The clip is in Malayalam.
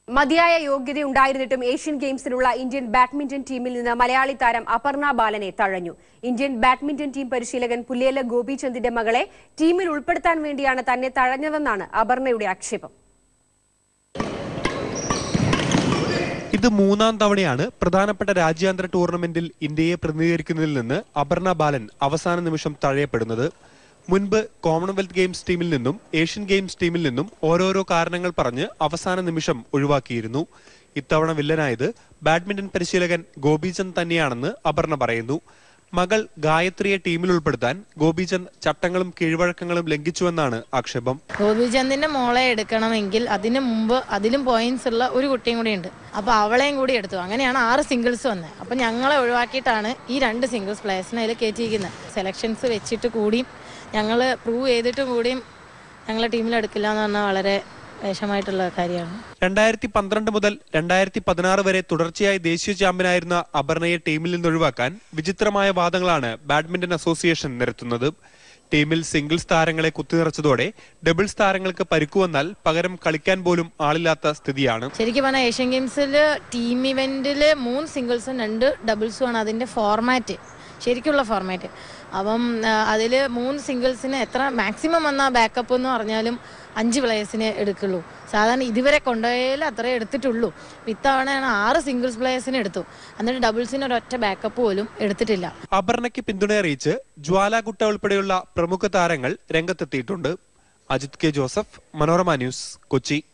മതിയായ യോഗ്യത ഉണ്ടായിരുന്നിട്ടും ഏഷ്യൻ ഗെയിംസിലുള്ള ഇന്ത്യൻ ബാഡ്മിന്റൺ ടീമിൽ നിന്ന് മലയാളി താരം അപർണ ബാലനെ തഴഞ്ഞു ഇന്ത്യൻ ബാഡ്മിന്റൺ ടീം പരിശീലകൻ പുല്ലേല ഗോപിചന്ദിന്റെ മകളെ ടീമിൽ ഉൾപ്പെടുത്താൻ വേണ്ടിയാണ് തന്നെ തഴഞ്ഞതെന്നാണ് അപർണയുടെ ആക്ഷേപം ഇത് മൂന്നാം തവണയാണ് പ്രധാനപ്പെട്ട രാജ്യാന്തര ടൂർണമെന്റിൽ ഇന്ത്യയെ പ്രതിനിധീകരിക്കുന്നതിൽ നിന്ന് അപർണ ബാലൻ അവസാന നിമിഷം തഴയപ്പെടുന്നത് മുൻപ് കോമൺവെൽത്ത് ഗെയിംസ് ടീമിൽ നിന്നും ഏഷ്യൻ ഗെയിംസ് ടീമിൽ നിന്നും ഓരോരോ കാരണങ്ങൾ പറഞ്ഞ് അവസാന നിമിഷം ഒഴിവാക്കിയിരുന്നു ഇത്തവണ വില്ലനായത് ബാഡ്മിന്റൺ പരിശീലകൻ ഗോപിചന്ദ് തന്നെയാണെന്ന് അപർണ പറയുന്നു മകൾ ഗായത്രിയെ ടീമിൽ ഉൾപ്പെടുത്താൻ ഗോപിചന്ദ് ചട്ടങ്ങളും കീഴ്വഴക്കങ്ങളും ലംഘിച്ചുവെന്നാണ് ആക്ഷേപം ഗോപിചന്ദിന്റെ മോളെ എടുക്കണമെങ്കിൽ അതിന് മുമ്പ് അതിലും പോയിന്റ്സ് ഉള്ള ഒരു കുട്ടിയും കൂടി ഉണ്ട് അപ്പൊ അവളെയും കൂടി എടുത്തു അങ്ങനെയാണ് ആറ് സിംഗിൾസ് വന്നത് അപ്പൊ ഞങ്ങളെ ഒഴിവാക്കിയിട്ടാണ് ഈ രണ്ട് സിംഗിൾസ് പ്ലേയേഴ്സിനെ അതിൽ കയറ്റിയിരിക്കുന്നത് സെലക്ഷൻസ് വെച്ചിട്ട് കൂടിയും ഞങ്ങൾ പ്രൂവ് ചെയ്തിട്ട് കൂടിയും ഞങ്ങളെ ടീമിൽ എടുക്കില്ല എന്ന് പറഞ്ഞാൽ വളരെ വിഷമായിട്ടുള്ള കാര്യമാണ് രണ്ടായിരത്തി പന്ത്രണ്ട് മുതൽ രണ്ടായിരത്തി പതിനാറ് വരെ തുടർച്ചയായി ദേശീയ ചാമ്പ്യനായിരുന്ന അപർണയെ ടീമിൽ നിന്ന് ഒഴിവാക്കാൻ വിചിത്രമായ വാദങ്ങളാണ് ബാഡ്മിന്റൺ അസോസിയേഷൻ നിരത്തുന്നത് ടീമിൽ സിംഗിൾസ് താരങ്ങളെ കുത്തിനിറച്ചതോടെ ഡബിൾസ് താരങ്ങൾക്ക് പരിക്കു വന്നാൽ പകരം കളിക്കാൻ പോലും ആളില്ലാത്ത സ്ഥിതിയാണ് ശരിക്കും പറഞ്ഞാൽ ഏഷ്യൻ ഗെയിംസിൽ ടീം ഇവന്റിൽ മൂന്ന് സിംഗിൾസും രണ്ട് ഡബിൾസും ആണ് അതിന്റെ ഫോർമാറ്റ് ശരിക്കുള്ള ഫോർമാറ്റ് അപ്പം അതിൽ മൂന്ന് സിംഗിൾസിന് എത്ര മാക്സിമം വന്ന ബാക്കപ്പ് എന്ന് പറഞ്ഞാലും അഞ്ച് പ്ലേയേഴ്സിനെ എടുക്കുള്ളൂ സാധാരണ ഇതുവരെ കൊണ്ടുപോയാൽ അത്രേ എടുത്തിട്ടുള്ളൂ ഇപ്പം ഇത്തവണയാണ് ആറ് സിംഗിൾസ് പ്ലേയേഴ്സിനെ എടുത്തു എന്നിട്ട് ഡബിൾസിന് ഒരൊറ്റ ബാക്കപ്പ് പോലും എടുത്തിട്ടില്ല അപർണയ്ക്ക് പിന്തുണ അറിയിച്ച് ജ്വാല ഗുട്ട ഉൾപ്പെടെയുള്ള പ്രമുഖ താരങ്ങൾ രംഗത്തെത്തിയിട്ടുണ്ട് അജിത് കെ ജോസഫ് മനോരമ ന്യൂസ് കൊച്ചി